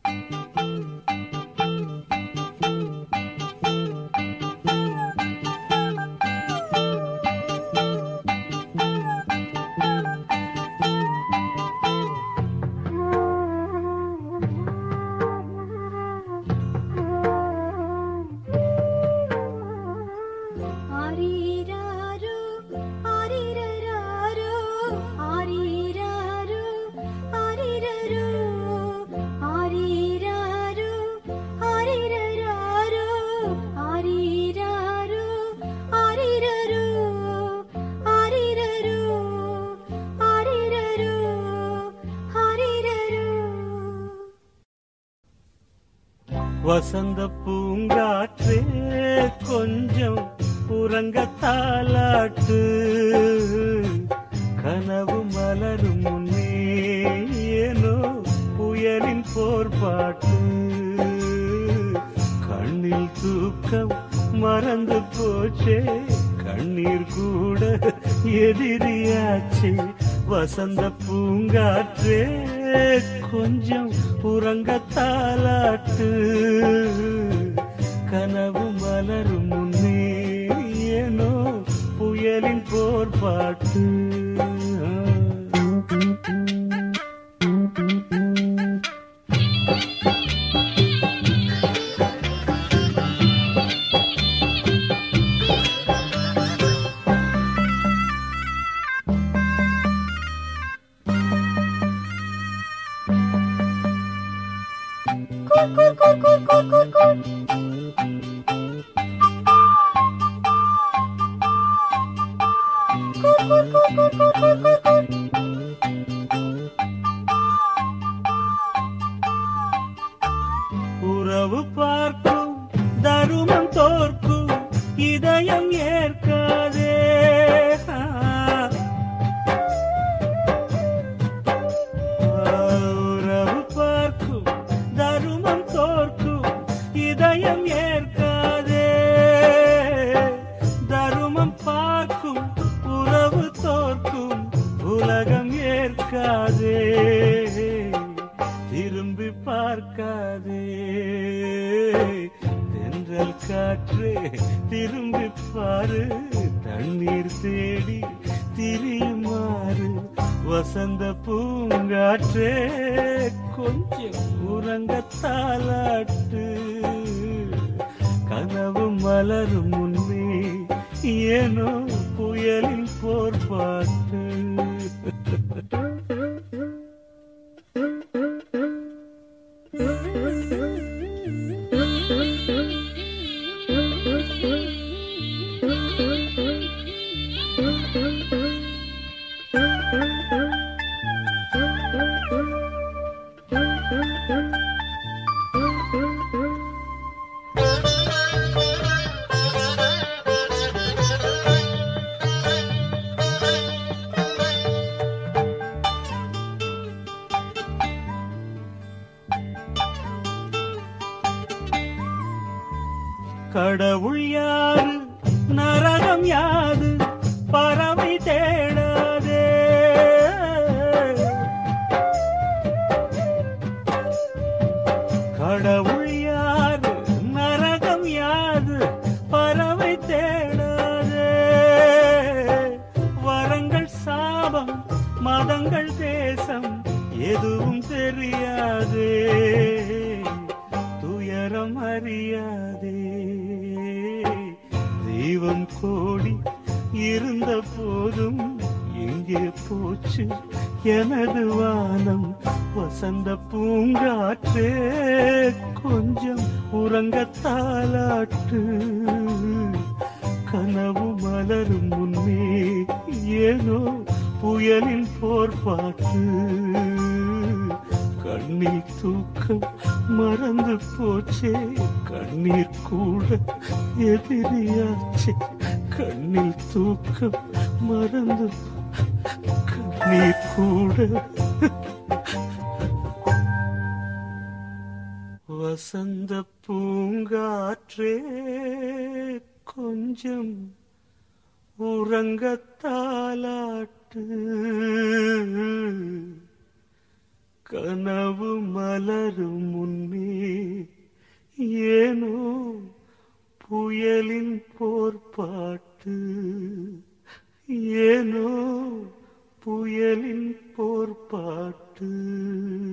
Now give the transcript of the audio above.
ஆரீராரோ, ஆரீரராரோ, ஆரீராரோ, ஆரீரரோ, ஆரீராரோ, ஆரீரராரோ, ஆரீராரோ, ஆரீரரோ, ஆரீரரோ, ஆரீரரோ, ஆரீரரோ. வசந்த பூங்காற்றே கொஞ்சம் உறங்க தாலாட்டு கனவு மலரும் முன்னே ஏனோ புயலின் போர்பாட்டு கண்ணில் தூக்கம் மறந்து போச்சே கண்ணீர் கூட எதிரியாச்சே வசந்த பூங்காற்றே கொஞ்சம் உறங்க தாலாட்டு கனவு மலரும் முன்னே ஏனோ புயலின் போர்பாட்டு உறவு பார்க்கும் தருமம் தோற்கும் இதயம் ஏற்காதே உறவு பார்க்கும் தருமம் தோற்கும் இதயம் ஏற்காதே தருமம் பார்க்கும் உறவு தோற்கும் உலகம் ஏற்காதே திரும்பி பார்க்காதே தென்றல் காற்றே திரும்பி பாரு தண்ணீர் தேடி திரியுமாறு வசந்த பூங்காற்றே கொஞ்சம் உறங்க தாலாட்டு கனவு மலரும் முன்னே ஏனோ புயலின் போர்பாட்டு கடவுள் யாரு நரகம் யாது பறவை தேடாதே கடவுள் யாரு நரகம் யாது பறவை தேடாதே வரங்கள் சாபம் மதங்கள் தேசம் எதுவும் தெரியாதே துயரம் அறியாதே தெய்வம் கோடி இருந்த போதும் எங்கே போச்சு எனது வானம் வசந்த பூங்காற்றே கொஞ்சம் உறங்க தாலாட்டு கனவு மலரும் முன்னே ஏனோ புயலின் போர்பாட்டு கண்ணில் தூக்கம் மறந்து போச்சே கண்ணீர் கூட எதிரியாச்சே கண்ணில் தூக்கம் மறந்து கண்ணீர் கூட வசந்த பூங்காற்றே கொஞ்சம் உறங்கத்தாலாட்டு கனவு மலரும் முன்னே ஏனோ புயலின் போர்ப்பாட்டு ஏனோ புயலின் போர்ப்பாட்டு